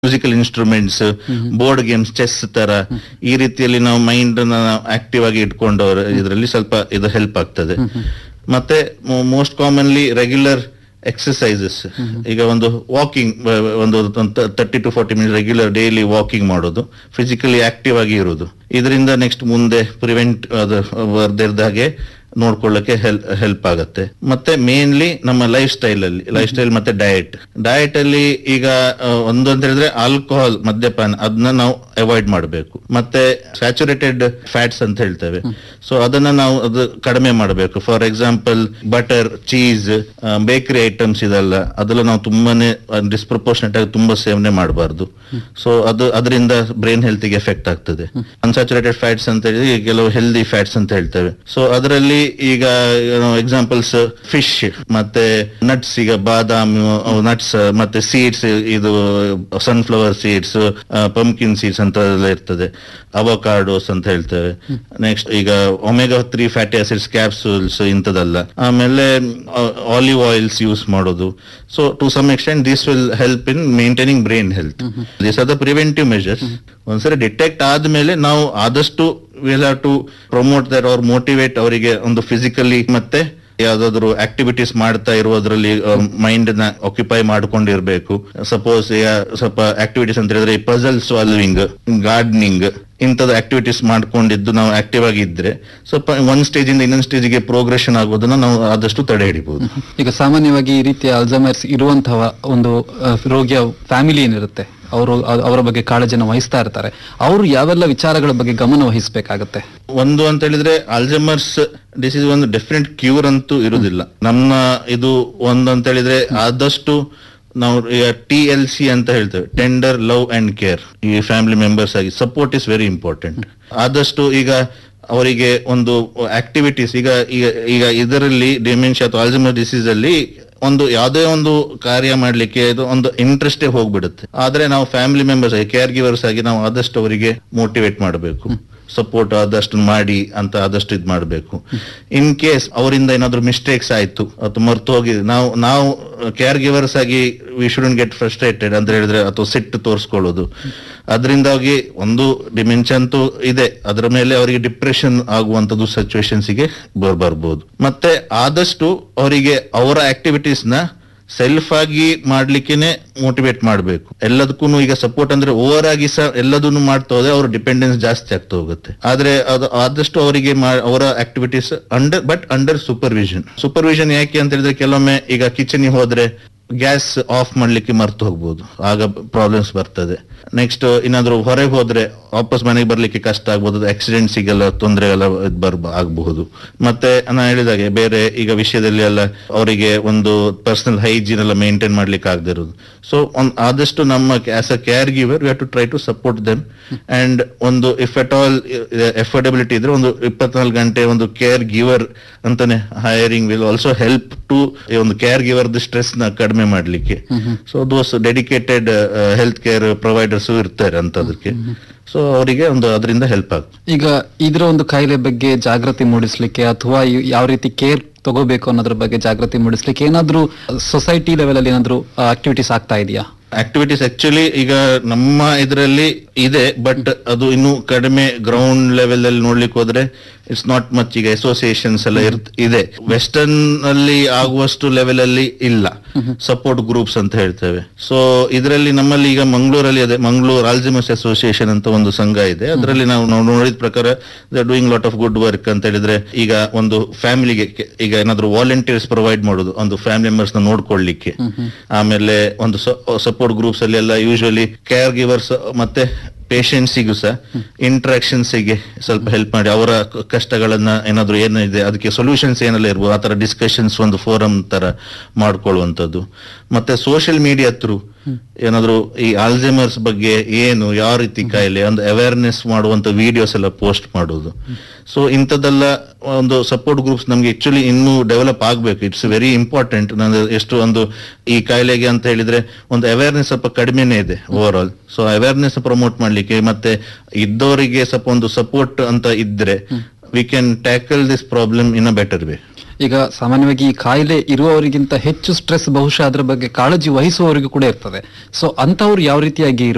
musical instruments board games chess ತರ ಈ ರೀತಿಯಲ್ಲಿ ನಾವು ಮೈಂಡ್ ಆಕ್ಟಿವ್ ಆಗಿ ಇಟ್ಕೊಂಡವ್ರ ಇದರಲ್ಲಿ ಸ್ವಲ್ಪ ಇದು ಹೆಲ್ಪ್ ಆಗ್ತದೆ ಮತ್ತೆ ಮೋಸ್ಟ್ ಕಾಮನ್ಲಿ ರೆಗ್ಯುಲರ್ ಎಕ್ಸಸೈಸಸ್ ಈಗ ಒಂದು ವಾಕಿಂಗ್ ಒಂದು thirty to forty minute regular daily walking ಮಾಡೋದು ಫಿಸಿಕಲಿ ಆಕ್ಟಿವ್ ಆಗಿ ಇರೋದು ಇದರಿಂದ ನೆಕ್ಸ್ಟ್ ಮುಂದೆ ಪ್ರಿವೆಂಟ್ ಅದು ಬರ್ದಿರ್ದ ಹಾಗೆ ನೋಡ್ಕೊಳ್ಳಕ್ಕೆ ಹೆಲ್ಪ್ ಹೆಲ್ಪ್ ಆಗುತ್ತೆ ಮತ್ತೆ ಮೇನ್ಲಿ ನಮ್ಮ ಲೈಫ್ ಸ್ಟೈಲ್ ಅಲ್ಲಿ ಲೈಫ್ ಸ್ಟೈಲ್ ಮತ್ತೆ ಡಯಟ್ ಡಯಟ್ ಅಲ್ಲಿ ಈಗ ಆ, ಒಂದು ಅಂತ ಹೇಳಿದ್ರೆ ಆಲ್ಕೋಹಾಲ್ ಮದ್ಯಪಾನ ಅದನ್ನ ನಾವು ಅವಾಯ್ಡ್ ಮಾಡಬೇಕು ಮತ್ತೆ ಸ್ಯಾಚುರೇಟೆಡ್ ಫ್ಯಾಟ್ಸ್ ಅಂತ ಹೇಳ್ತೇವೆ ಸೊ ಅದನ್ನ ನಾವು ಅದು ಕಡಿಮೆ ಮಾಡಬೇಕು for example butter cheese bakery items ಇದೆಲ್ಲ ಅದೆಲ್ಲ ನಾವು ತುಂಬಾನೇ ಡಿಸ್ಪ್ರಪೋರ್ಷನೇಟ್ ಆಗಿ ತುಂಬಾ ಸೇವನೆ ಮಾಡಬಾರ್ದು ಸೊ ಅದು ಅದರಿಂದ ಬ್ರೈನ್ ಹೆಲ್ತ್ ಗೆ ಎಫೆಕ್ಟ್ ಆಗ್ತದೆ ಅನ್ಸ್ಯಾಚುರೇಟೆಡ್ ಫ್ಯಾಟ್ಸ್ ಅಂತ ಹೇಳಿ ಕೆಲವು ಹೆಲ್ದಿ ಫ್ಯಾಟ್ಸ್ ಅಂತ ಹೇಳ್ತೇವೆ ಸೊ ಅದರಲ್ಲಿ ಈಗ ಎಕ್ಸಾಂಪಲ್ಸ್ ಫಿಶ್ ಮತ್ತೆ ನಟ್ಸ್ ಈಗ ಬಾದಾಮ್ ನಟ್ಸ್ ಮತ್ತೆ ಸೀಡ್ಸ್ ಇದು ಸನ್ಫ್ಲವರ್ ಸೀಡ್ಸ್ ಪಂಪ್ಕಿನ್ ಸೀಡ್ಸ್ ಅಂತ ಎಲ್ಲ ಇರ್ತದೆ ಅವಕಾಡೋಸ್ ಅಂತ ಹೇಳ್ತೇವೆ ನೆಕ್ಸ್ಟ್ ಈಗ omega three fatty acids capsules ಇಂಥದಲ್ಲ ಆಮೇಲೆ ಆಲಿವ್ ಆಯಿಲ್ಸ್ ಯೂಸ್ ಮಾಡೋದು so to some extent this will help in maintaining brain health this are the preventive measures ಒಂದ್ಸರಿ ಡಿಟೆಕ್ಟ್ ಆದ್ಮೇಲೆ ನಾವು ಆದಷ್ಟು will have to promote their ಅವ್ರ motivate ಅವರಿಗೆ ಒಂದು ಫಿಸಿಕಲಿ ಮತ್ತೆ ಯಾವ್ದಾದ್ರು ಆಕ್ಟಿವಿಟೀಸ್ ಮಾಡ್ತಾ ಇರೋದ್ರಲ್ಲಿ ಮೈಂಡ್ ನ ಆಕ್ಯುಪೈ ಮಾಡ್ಕೊಂಡಿರ್ಬೇಕು ಸಪೋಸ್ ಸ್ವಲ್ಪ ಆಕ್ಟಿವಿಟೀಸ್ ಅಂತ ಹೇಳಿದ್ರೆ ಪಜಲ್ ಸಾಲ್ವಿಂಗ್ ಗಾರ್ಡನಿಂಗ್ ಇಂಥದ್ದು ಆಕ್ಟಿವಿಟೀಸ್ ಮಾಡ್ಕೊಂಡಿದ್ದು ನಾವು ಆಕ್ಟಿವ್ ಆಗಿದ್ರೆ ಸ್ವಲ್ಪ ಒಂದ್ ಸ್ಟೇಜ್ ಇಂದ ಇನ್ನೊಂದ್ ಸ್ಟೇಜ್ಗೆ ಪ್ರೋಗ್ರೆಷನ್ ಆಗೋದನ್ನ ನಾವು ಆದಷ್ಟು ತಡೆ ಹಿಡಿಬಹುದು ಈಗ ಸಾಮಾನ್ಯವಾಗಿ ಈ ರೀತಿಯ ಅಲ್ಝಮೈರ್ಸ್ ಇರುವಂತಹ ಒಂದು ಆ, ರೋಗಿಯ ಫ್ಯಾಮಿಲಿ ಏನಿರುತ್ತೆ ಅವರು ಅ- ಅವರ ಬಗ್ಗೆ ಕಾಳಜಿಯನ್ನು ವಹಿಸ್ತಾ ಇರ್ತಾರೆ ಅವರು ಯಾವೆಲ್ಲ ವಿಚಾರಗಳ ಬಗ್ಗೆ ಗಮನ ವಹಿಸಬೇಕಾಗತ್ತೆ ಒಂದು ಅಂತ ಹೇಳಿದ್ರೆ ಆಲ್ಜಮರ್ಸ್ ಡಿಸೀಸ್ ಒಂದು ಡೆಫಿನೆಟ್ ಕ್ಯೂರ್ ಅಂತೂ ಇರುವುದಿಲ್ಲ ನಮ್ಮ ಇದು ಒಂದು ಅಂತ ಹೇಳಿದ್ರೆ ಆದಷ್ಟು ನಾವು ಟಿ ಎಲ್ ಸಿ ಅಂತ ಹೇಳ್ತೇವೆ ಟೆಂಡರ್ ಲವ್ ಅಂಡ್ ಕೇರ್ ಈ ಫ್ಯಾಮಿಲಿ ಮೆಂಬರ್ಸ್ ಆಗಿ ಸಪೋರ್ಟ್ ಇಸ್ ವೆರಿ ಇಂಪಾರ್ಟೆಂಟ್ ಆದಷ್ಟು ಈಗ ಅವರಿಗೆ ಒಂದು ಆಕ್ಟಿವಿಟೀಸ್ ಈಗ ಈಗ ಈಗ ಇದರಲ್ಲಿ ಡಿಮೆನ್ಷಿಯಾ ಅಥವಾ ಆಲ್ಜಮರ್ ಡಿಸೀಸ್ ಅಲ್ಲಿ ಒಂದು ಯಾವುದೇ ಒಂದು ಕಾರ್ಯ ಮಾಡ್ಲಿಕ್ಕೆ ಇದು ಒಂದು ಇಂಟ್ರೆಸ್ಟೇ ಹೋಗ್ಬಿಡುತ್ತೆ ಆದ್ರೆ ನಾವು ಫ್ಯಾಮಿಲಿ ಮೆಂಬರ್ಸ್ ಆಗಿ ಕೇರ್ ಗಿವರ್ಸ್ ಆಗಿ ನಾವು ಆದಷ್ಟು ಅವರಿಗೆ ಮೋಟಿವೇಟ್ ಮಾಡಬೇಕು ಸಪೋರ್ಟ್ ಆದಷ್ಟು ಮಾಡಿ ಅಂತ ಆದಷ್ಟು ಇದು ಮಾಡಬೇಕು ಇನ್ ಕೇಸ್ ಅವರಿಂದ ಏನಾದ್ರು ಮಿಸ್ಟೇಕ್ಸ್ ಆಯ್ತು ಅಥವಾ ಮರ್ತು ಹೋಗಿ ನಾವು ನಾವು ಕೇರ್ ಗಿವರ್ಸ್ ಆಗಿ ವಿ ಶುಡನ್ ಗೆಟ್ ಫ್ರಸ್ಟ್ರೇಟೆಡ್ ಅಂತ ಹೇಳಿದ್ರೆ ಅಥವಾ ಸಿಟ್ಟು ತೋರಿಸ್ಕೊಳ್ಳೋದು ಅದರಿಂದಾಗಿ ಒಂದು ಡಿಮೆನ್ಷನ್ ಅಂತೂ ಇದೆ ಅದರ ಮೇಲೆ ಅವರಿಗೆ ಡಿಪ್ರೆಷನ್ ಆಗುವಂತದ್ದು ಸಿಚುವೇಶನ್ಸ್ ಗೆ ಬರ್- ಬರ್ಬೋದು ಮತ್ತೆ ಆದಷ್ಟು ಅವರಿಗೆ ಅವರ ಆಕ್ಟಿವಿಟೀಸ್ ನ ಸೆಲ್ಫ್ ಆಗಿ ಮಾಡ್ಲಿಕ್ಕೇನೆ ಮೋಟಿವೇಟ್ ಮಾಡಬೇಕು ಎಲ್ಲದಕ್ಕೂ ಈಗ ಸಪೋರ್ಟ್ ಅಂದ್ರೆ ಓವರ್ ಆಗಿ ಸಹ ಎಲ್ಲದನ್ನು ಮಾಡ್ತಾ ಹೋದ್ರೆ ಅವ್ರ ಡಿಪೆಂಡೆನ್ಸ್ ಜಾಸ್ತಿ ಆಗ್ತಾ ಹೋಗುತ್ತೆ ಆದ್ರೆ ಅದು ಆದಷ್ಟು ಅವರಿಗೆ ಮಾ- ಅವರ activities under but under supervision supervision ಯಾಕೆ ಅಂತ ಹೇಳಿದ್ರೆ ಕೆಲವೊಮ್ಮೆ ಈಗ ಕಿಚನ್ ಹೋದ್ರೆ ಗ್ಯಾಸ್ ಆಫ್ ಮಾಡ್ಲಿಕ್ಕೆ ಮರ್ತು ಹೋಗ್ಬೋದು ಆಗ ಪ್ರಾಬ್ಲಮ್ಸ್ ಬರ್ತದೆ ನೆಕ್ಸ್ಟ್ ಏನಾದ್ರು ಹೊರಗೆ ಹೋದ್ರೆ ವಾಪಸ್ ಮನೆಗೆ ಬರ್ಲಿಕ್ಕೆ ಕಷ್ಟ ಆಗ್ಬೋದು ಆಕ್ಸಿಡೆಂಟ್ಸಿಗೆಲ್ಲ ತೊಂದರೆ ಎಲ್ಲ ಇದ್ ಬರ್ ಆಗಬಹುದು ಮತ್ತೆ ನಾನು ಹೇಳಿದಾಗೆ ಬೇರೆ ಈಗ ವಿಷಯದಲ್ಲಿ ಎಲ್ಲ ಅವರಿಗೆ ಒಂದು ಪರ್ಸನಲ್ ಹೈಜೀನ್ ಎಲ್ಲ ಮೇಂಟೈನ್ ಮಾಡ್ಲಿಕ್ಕೆ ಆಗದಿರೋದು ಸೊ ಆದಷ್ಟು ನಮ್ಮ as a caregiver we have to try to support them and ಒಂದು ಇಫ್ ಅಟ್ ಆಲ್ ಎಫೋರ್ಡಬಿಲಿಟಿ ಇದ್ರೆ ಒಂದು ಇಪ್ಪತ್ನಾಲ್ಕು ಗಂಟೆ ಒಂದು ಕೇರ್ ಗಿವರ್ ಅಂತಾನೆ hiring will also help to ಒಂದು ಕೇರ್ ಗಿವರ್ ಸ್ಟ್ರೆಸ್ ನ ಕಡಿಮೆ ಮಾಡ್ಲಿಕ್ಕೆ so those dedicated health care providers ಇರ್ತಾರೆ ಅಂತದಕ್ಕೆ ಸೊ ಅವರಿಗೆ ಒಂದು ಅದರಿಂದ ಹೆಲ್ಪ್ ಆಗ್ತದೆ ಈಗ ಇದರ ಒಂದು ಕಾಯಿಲೆ ಬಗ್ಗೆ ಜಾಗೃತಿ ಮೂಡಿಸ್ಲಿಕ್ಕೆ ಅಥವಾ ಇವ್- ಯಾವ ರೀತಿ ಕೇರ್ ತಗೋಬೇಕು ಅನ್ನೋದ್ರ ಬಗ್ಗೆ ಜಾಗೃತಿ ಮೂಡಿಸ್ಲಿಕ್ಕೆ ಏನಾದ್ರೂ ಸೊಸೈಟಿ ಲೆವೆಲ್ ಅಲ್ಲಿ ಏನಾದ್ರೂ ಆಕ್ಟಿವಿಟೀಸ್ ಆಗ್ತಾ ಇದೆಯಾ ಆಕ್ಟಿವಿಟೀಸ್ ಆಕ್ಚುಲಿ ಈಗ ನಮ್ಮ ಇದರಲ್ಲಿ ಇದೆ ಬಟ್ ಅದು ಇನ್ನು ಕಡಿಮೆ ಗ್ರೌಂಡ್ ಲೆವೆಲ್ ಅಲ್ಲಿ ನೋಡ್ಲಿಕ್ಕೆ ಹೋದ್ರೆ ಇಟ್ಸ್ ನಾಟ್ ಮಚ್ ಈಗ ಅಸೋಸಿಯೇಷನ್ಸ್ ಎಲ್ಲ ಇರ್ತ್ ಇದೆ ವೆಸ್ಟರ್ನ್ ಅಲ್ಲಿ ಆಗುವಷ್ಟು ಲೆವೆಲ್ ಅಲ್ಲಿ ಇಲ್ಲ ಸಪೋರ್ಟ್ ಗ್ರೂಪ್ಸ್ ಅಂತ ಹೇಳ್ತೇವೆ ಸೊ ಇದರಲ್ಲಿ ನಮ್ಮಲ್ಲಿ ಈಗ ಮಂಗಳೂರಲ್ಲಿ ಅದೇ ಮಂಗಳೂರು ಆಲ್ಜಿಮಸ್ ಅಸೋಸಿಯೇಷನ್ ಅಂತ ಒಂದು ಸಂಘ ಇದೆ ಅದರಲ್ಲಿ ನಾವು ನಾವು ನೋಡಿದ ಪ್ರಕಾರ doing lot of good work ಅಂತ ಹೇಳಿದ್ರೆ ಈಗ ಒಂದು ಫ್ಯಾಮಿಲಿಗೆ ಈಗ ಏನಾದ್ರು ವಾಲಂಟಿಯರ್ಸ್ ಪ್ರೊವೈಡ್ ಮಾಡೋದು ಒಂದು ಫ್ಯಾಮಿಲಿ ಮೆಂಬರ್ಸ್ ನ ನೋಡ್ಕೊಳ್ಳಿಕ್ಕೆ ಆಮೇಲೆ ಒಂದು ಸಪೋರ್ಟ್ ಗ್ರೂಪ್ಸ್ ಅಲ್ಲಿ ಎಲ್ಲ ಯೂಶುವಲಿ ಕೇರ್ ಗಿವರ್ಸ್ ಮತ್ತೆ ಪೇಷಂಟ್ಸಿಗೂ ಸಹ ಇಂಟ್ರಾಕ್ಷನ್ಸ್ ಗೆ ಸ್ವಲ್ಪ ಹೆಲ್ಪ್ ಮಾಡಿ ಅವರ ಕ- ಕಷ್ಟಗಳನ್ನ ಏನಾದ್ರು ಏನಿದೆ ಅದಕ್ಕೆ ಸೊಲ್ಯೂಷನ್ಸ್ ಏನೆಲ್ಲ ಇರ್ಬೋದು ಆ ತರ ಡಿಸ್ಕಷನ್ಸ್ ಒಂದು ಫೋರಂ ತರ ಮಾಡ್ಕೊಳ್ಳುವಂಥದ್ದು ಮತ್ತೆ ಸೋಷಿಯಲ್ ಮೀಡಿಯಾ ಥ್ರೂ ಏನಾದ್ರು ಈ ಆಲ್ಝೈಮರ್ಸ್ ಬಗ್ಗೆ ಏನು ಯಾವ ರೀತಿ ಕಾಯಿಲೆ ಒಂದು ಅವೇರ್ನೆಸ್ ಮಾಡುವಂತ ವಿಡಿಯೋಸ್ ಎಲ್ಲ ಪೋಸ್ಟ್ ಮಾಡೋದು ಸೊ ಇಂಥದ್ದೆಲ್ಲ ಒಂದು ಸಪೋರ್ಟ್ ಗ್ರೂಪ್ಸ್ ನಮ್ಗೆ ಆಕ್ಚುಲಿ ಇನ್ನೂ ಡೆವಲಪ್ ಆಗ್ಬೇಕು ಇಟ್ಸ್ ವೆರಿ ಇಂಪಾರ್ಟೆಂಟ್ ನಾನು ಎಷ್ಟು ಒಂದು ಈ ಕಾಯಿಲೆಗೆ ಅಂತ ಹೇಳಿದ್ರೆ ಒಂದು ಅವೇರ್ನೆಸ್ ಸ್ವಲ್ಪ ಕಡಿಮೆನೇ ಇದೆ overall so awareness promote ಮಾಡ್ಲಿಕ್ಕೆ ಮತ್ತೆ ಇದ್ದವರಿಗೆ ಸ್ವಲ್ಪ ಒಂದು ಸಪೋರ್ಟ್ ಅಂತ ಇದ್ರೆ we can tackle this problem in a better way ಈಗ ಸಾಮಾನ್ಯವಾಗಿ ಈ ಕಾಯಿಲೆ ಇರುವವರಿಗಿಂತ ಹೆಚ್ಚು ಸ್ಟ್ರೆಸ್ ಬಹುಶಃ ಅದರ ಬಗ್ಗೆ ಕಾಳಜಿ ವಹಿಸುವವರಿಗೂ ಕೂಡ ಇರ್ತದೆ ಸೊ ಅಂತವ್ರು ಯಾವ ರೀತಿಯಾಗಿ